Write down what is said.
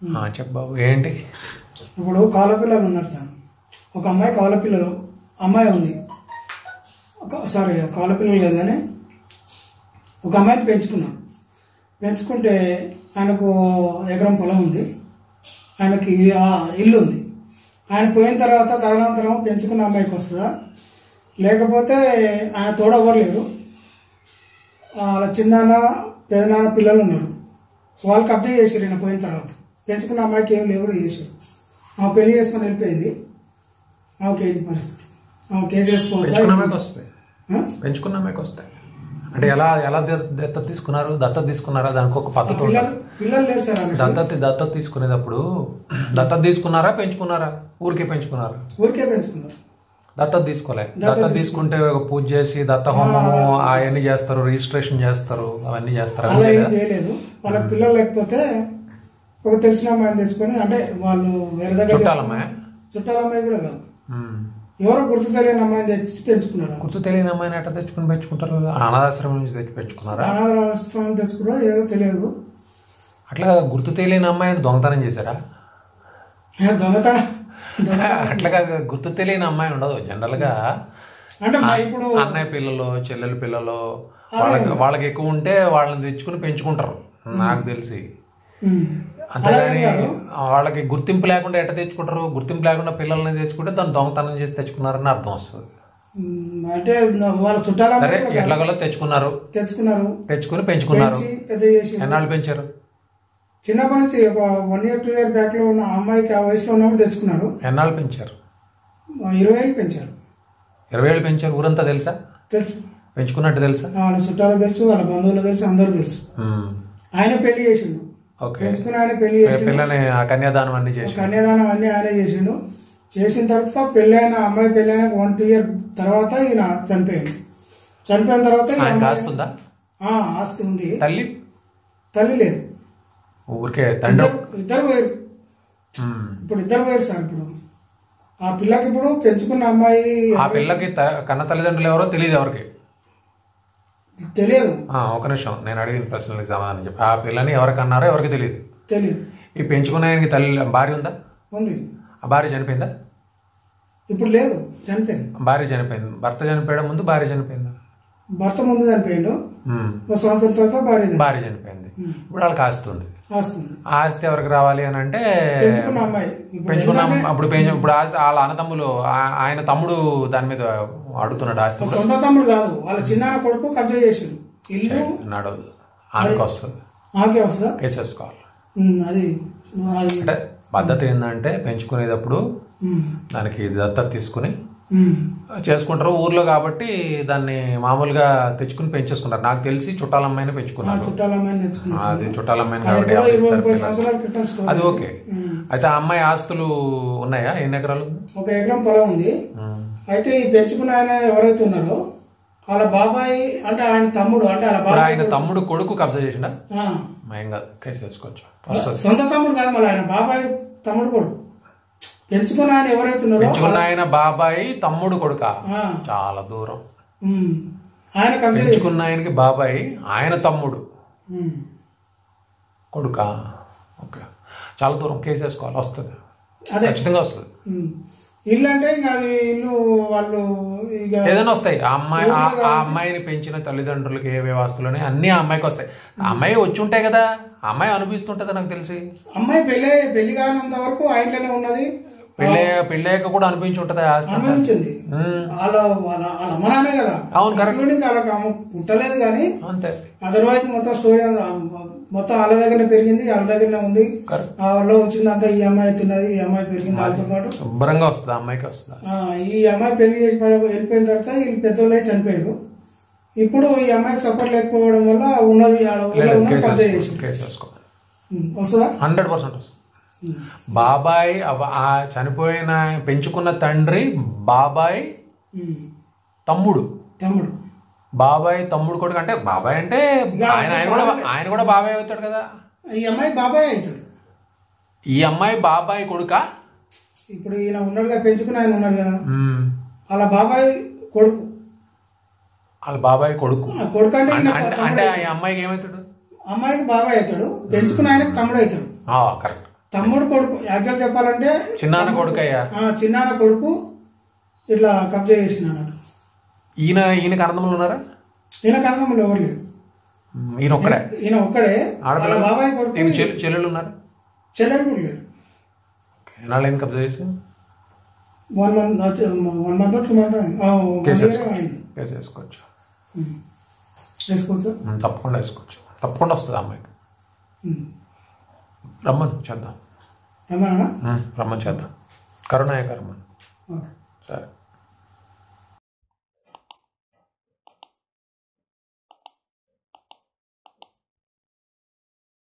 ఆ, చెప్పు బాబు ఏంటి ఇప్పుడు కవల పిల్లలు ఉన్నారు సార్ ఒక అమ్మాయి కవల పిల్లలు అమ్మాయి ఉంది ఒక సారీ కవల పిల్లలు లేదు కానీ ఒక అమ్మాయిని పెంచుకున్నాం పెంచుకుంటే ఆయనకు ఎకరం పొలం ఉంది ఆయనకి ఆ ఇల్లు ఉంది ఆయన పోయిన తర్వాత తదనంతరం పెంచుకున్న అమ్మాయికి వస్తుందా లేకపోతే ఆయన తోడవ్వలేరు వాళ్ళ చిన్నాన్న పెదనాన్న పిల్లలు ఉన్నారు వాళ్ళు కబ్జా చేసారు ఈయన పోయిన తర్వాత పెంచుకున్న అమ్మాయికి ఏం లేవు చేశారు ఆమె పెళ్లి చేసుకొని వెళ్ళిపోయింది ఆమెకి ఏంది పరిస్థితి ఆమె కేసు వేసుకోవచ్చా పెంచుకున్న అమ్మాయికి వస్తాయి ఆ? పెంచుకున్న అమ్మాయికి వస్తాయి అంటే ఎలా ఎలా ద- దత్తత తీసుకున్నారు దత్తత తీసుకున్నారా దానికి ఒక ఆ పద్ధతి ఉంటుంది పిల్లలు పిల్లలు లేరు సార్ ఆమెకి దత్తత దత్తత తీసుకునేటప్పుడు దత్తత తీసుకున్నారా పెంచుకున్నారా ఊరికే పెంచుకున్నారా ఊరికే పెంచుకున్నారు దత్తత తీసుకోలే దత్తత తీసుకుంటే ఒక పూజ చేసి దత్త హోమము అవన్నీ చేస్తారు రిజిస్ట్రేషన్ చేస్తారు అవన్నీ చేస్తారు అలా అవన్నీ ఏం లేదా? చేయలేదు వాళ్ళకి పిల్లలు లేకపోతే ఒక తెలిసిన అమ్మాయిని తెచ్చుకొని అంటే వాళ్ళు వేరే దగ్గర చుట్టాలమ్మాయి చుట్టాల అమ్మాయి కూడా కాదు ఉమ్. ఎవరో గుర్తు తెలియని అమ్మాయిని తెచ్చి పెంచుకున్నారు గుర్తు తెలియని అమ్మాయిని ఎట్లా తెచ్చుకుని పెంచుకుంటారు అనాథాశ్రమం నుంచి తెచ్చి పెంచుకున్నారా అనాథ ఆశ్రమం తెచ్చుకున్నారో ఏదో తెలియదు అట్లా గుర్తు తెలియని అమ్మాయిని దొంగతనం చేశారా ఏ దొంగతనం దొంగ అట్లా కాదు గుర్తు తెలియని అమ్మాయి ఉండదు జనరల్ గా అంటే మా ఇప్పుడు అన్నయ్య పిల్లలు చెల్లెల పిల్లలు వాళ్ళకి వాళ్ళకి ఎక్కువ ఉంటే వాళ్ళని తెచ్చుకుని పెంచుకుంటారు నాకు తెలిసి ఉమ్, అంతేగాని వాళ్ళకి గుర్తింపు లేకుండా ఎట్ట తెచ్చుకుంటారు గుర్తింపు లేకుండా పిల్లల్ని తెచ్చుకుంటే దాన్ని దొంగతనం చేసి తెచ్చుకున్నారని అర్థం వస్తుంది ఉమ్, అంటే వాళ్ళ చుట్టాల సరే అమ్మాయి కూడా ఎట్లాగోలో తెచ్చుకున్నారు తెచ్చుకున్నారు తెచ్చుకుని పెంచుకున్నారు పెంచి పెద్ద చేసి ఎన్నాళ్ళు పెంచారు చిన్నప్పటి నుంచి ఒక one year two year back లో ఉన్న అమ్మాయికి ఆ వయసులో ఉన్నప్పుడు తెచ్చుకున్నారు ఎన్నాళ్ళు పెంచారు ఆ ఇరవై ఏళ్ళు పెంచారు ఇరవై ఏళ్ళు పెంచారు ఊరంతా తెలుసా తెలుసు పెంచుకున్నట్టు తెలుసా వాళ్ళ చుట్టాలు తెలుసు వాళ్ళ బంధువులు తెలుసు అందరూ తెలుసు ఉమ్. ఆయన పెళ్లి చేసిండు ఓకే పెంచుకుని ఆయన పెళ్లి చేసిండు పిల్లని ఆ కన్యాదానం అన్ని చేసి కన్యాదానం అన్ని ఆయనే చేసిండు చేసిన తర్వాత పెళ్ళైన అమ్మాయి పెళ్ళైన వన్ టూ ఇయర్ తర్వాత ఈయన చనిపోయింది చనిపోయిన తర్వాత ఈ ఆయన అమ్మాయి- కాస్తుందా ఆ, ఆస్తి ఉంది తల్లి తల్లి లేదు ఊరికే తండ్రి ఇద్దరు ఇద్దరు పోయారు ఉమ్. ఇప్పుడు ఇద్దరు పోయారు సార్ ఇప్పుడు ఆ పిల్లకి ఇప్పుడు పెంచుకున్న అమ్మాయి ఆ పిల్లకి త- కన్న తల్లిదండ్రులు ఎవరో తెలియదు ఎవరికి తెలియదు ఆ, ఒక నిమిషం నేను అడిగిన ప్రశ్నలకు సమాధానం చెప్పి ఆ పిల్లని ఎవరికి అన్నారో ఎవరికి తెలియదు తెలియదు ఈ పెంచుకున్న ఆయనకి తల్లి భార్య ఉందా ఉంది ఆ భార్య చనిపోయిందా ఇప్పుడు లేదు చనిపోయింది భార్య చనిపోయింది భర్త చనిపోయడం ముందు భార్య చనిపోయిందా భర్త ముందు చనిపోయిండు ఉమ్. ఒక సంవత్సరం తర్వాత భార్య చనిపోయింది. భార్య చనిపోయింది ఇప్పుడు వాళ్ళకి ఆస్తి ఉంది ఆస్తుంది ఆ ఆస్తి ఎవరికి రావాలి అని అంటే పెంచుకున్న అమ్మాయి ఇప్పుడు పెంచుకున్నాం అప్పుడు పెంచు ఇప్పుడు ఆస్తి వాళ్ళ అన్నతమ్ములు ఆ- ఆయన తమ్ముడు దాని మీద అడుగుతున్నాడు ఆస్తి ఒక సొంత తమ్ముడు కాదు వాళ్ళ చిన్నాన్న కొడుకు కబ్జా చేసిండు ఇల్లు అన్నాడు ఆమెకు వస్తుంది ఆకే వస్తుందా కేసు వేసుకోవాలి ఉమ్, అది అది అంటే పద్ధతి ఏంటంటే పెంచుకునేటప్పుడు ఉమ్, దానికి దత్తత తీసుకుని ఉమ్, చేసుకుంటారు ఊర్లో కాబట్టి దాన్ని మామూలుగా తెచ్చుకుని పెంచేసుకుంటారు నాకు తెలిసి చుట్టాలమ్మాయిని ఆ పెంచుకున్నారు చుట్టాల అమ్మాయిని తెచ్చుకున్నాడు అది చుట్టాలమ్మాయిని అది కాబట్టి ఎప్పుడో ఎవరు ఇరవై ఇస్తారు ముప్పై పిల్లలు? సంవత్సరాల క్రితం స్టోరీ అది ఓకే ఉమ్. అయితే ఆ అమ్మాయి ఆస్తులు ఉన్నాయా ఎన్ని ఎకరాలు ఉంది? ఒక ఎకరం పొలం ఉంది ఉమ్. అయితే ఈ పెంచుకున్న ఆయన ఎవరైతే ఉన్నారో వాళ్ళ బాబాయ్ అంటే ఆయన తమ్ముడు అంటే వాళ్ళ ఇప్పుడు బాబాయ్ ఆయన తమ్ముడు కొడుకు కబ్జా చేసిండా ఆ, ఏం కాదు కేసు వేసుకోవచ్చు వస్తుంది సొంత తమ్ముడు కాదు మళ్ళీ ఆయన బాబాయ్ తమ్ముడు కొడుకు పెంచుకున్న ఆయన ఎవరైతే ఉన్నారో పెంచుకున్న ఆయన బాబాయి తమ్ముడు కొడుక ఆ, చాలా దూరం ఉమ్, ఆయన కబ్జా చేసి- పెంచుకున్న ఆయనకి బాబాయి ఆయన తమ్ముడు ఉమ్, కొడుక ఓకే చాలా దూరం కేసు వేసుకోవాలి వస్తుంది అదే ఖచ్చితంగా వస్తుంది ఉమ్. ఇల్లు అంటే ఇంకా అది ఇల్లు వాళ్ళు ఇక ఏదైనా వస్తాయి ఆ అమ్మాయి ఆ ఆ అమ్మాయిని పెంచిన తల్లిదండ్రులకి ఏ వ్యవస్థలోనే అన్ని ఆ అమ్మాయికి వస్తాయి ఆ అమ్మాయి వచ్చి ఉంటాయి కదా ఆ అమ్మాయి అనుభవిస్తుంటది నాకు తెలిసి అమ్మాయి పెళ్లి పెళ్లి కానంత వరకు ఆ ఇంట్లోనే ఉన్నది పెళ్ళే పెళ్ళాక కూడా అనిపించి ఉంటది ఆ ఆస్తి అనుభవించింది ఉమ్, వాళ్ళ వాళ్ళ వాళ్ళ అమ్మనానే కదా అవును, correct. ఇంక్లూడింగ్ వాళ్ళకి ఆమె పుట్టలేదు కానీ అంతే అదర్వైజ్ మొత్తం స్టోరీ అంతా మొత్తం వాళ్ళ దగ్గరనే పెరిగింది వాళ్ళ దగ్గరనే ఉంది Correct. ఆ వాళ్ళు వచ్చిందంతా ఈ అమ్మాయి తిన్నది ఈ అమ్మాయి పెరిగింది వాళ్ళతో పాటు శుభ్రంగా వస్తుంది ఆ అమ్మాయికి వస్తుంది ఆ, ఈ అమ్మాయి పెళ్లి చేసి పడి- వెళ్ళిపోయిన తర్వాత వీళ్ళు పెద్దోళ్ళే చనిపోయారు ఇప్పుడు ఈ అమ్మాయికి సపోర్ట్ లేకపోవడం వల్ల ఉన్నది ఆడ ఊళ్ళో లేదు ఉన్నది కేసు కబ్జా వేసుకో చేసి కేసు వేసుకో వస్తుందా హండ్రెడ్ పర్సెంట్ వస్తుంది ఉమ్. బాబాయ్ అవ- ఆ చనిపోయిన పెంచుకున్న తండ్రి బాబాయ్ ఉమ్. తమ్ముడు తమ్ముడు బాబాయ్ తమ్ముడు కొడుకు అంటే బాబాయ్ అంటే ఆయన ఆయన కూడా ఆయన కూడా బాబాయ్ అవుతాడు కదా ఈ అమ్మాయి బాబాయ్ అవుతాడు ఈ అమ్మాయి బాబాయ్ కొడుక ఇప్పుడు ఈయన ఉన్నాడుగా పెంచుకుని ఆయన ఉన్నాడు కదా వాళ్ళ బాబాయ్ కొడుకు వాళ్ళ బాబాయ్ కొడుకు ఆ కొడుకు అంటే ఈయన అంటే అంటే ఈ అమ్మాయికి ఏమవుతాడు అమ్మాయికి బాబాయ్ అవుతాడు పెంచుకుని ఆయనకు తమ్ముడు అవుతాడు కరెక్ట్ తమ్ముడు కొడుకు యాక్చువల్ చెప్పాలంటే చిన్నాన్న కొడుకయ్యా ఆ, చిన్నాన్న కొడుకు ఇట్లా కబ్జా చేసిన అన్నట్టు ఈయన ఈయనకి అనందములు ఉన్నారా ఈయన కన్నదమ్ములు ఎవరు లేరు ఉమ్, ఈయన ఒక్కడే ఈయన ఒక్కడే వాళ్ళ ఆడపిల్లలు బాబాయ్ కొడుకు ఈయన చెల్లి చెల్లెలు ఉన్నారు చెల్లెలు కూడా లేరు ఎన్నాళ్ళు అయింది కబ్జా చేసి one month one month two month case అయింది కేసు వేసుకోవచ్చు ఉమ్. వేసుకోవచ్చు ఉమ్, తప్పకుండా వేసుకోవచ్చు తప్పకుండా వస్తుంది ఆ అమ్మాయికి ఉమ్. రమ్మను చేద్దాం ఏమన్నా ఉమ్, రమ్మని చేద్దాం కరుణాయ కర్మ ఓకే సరే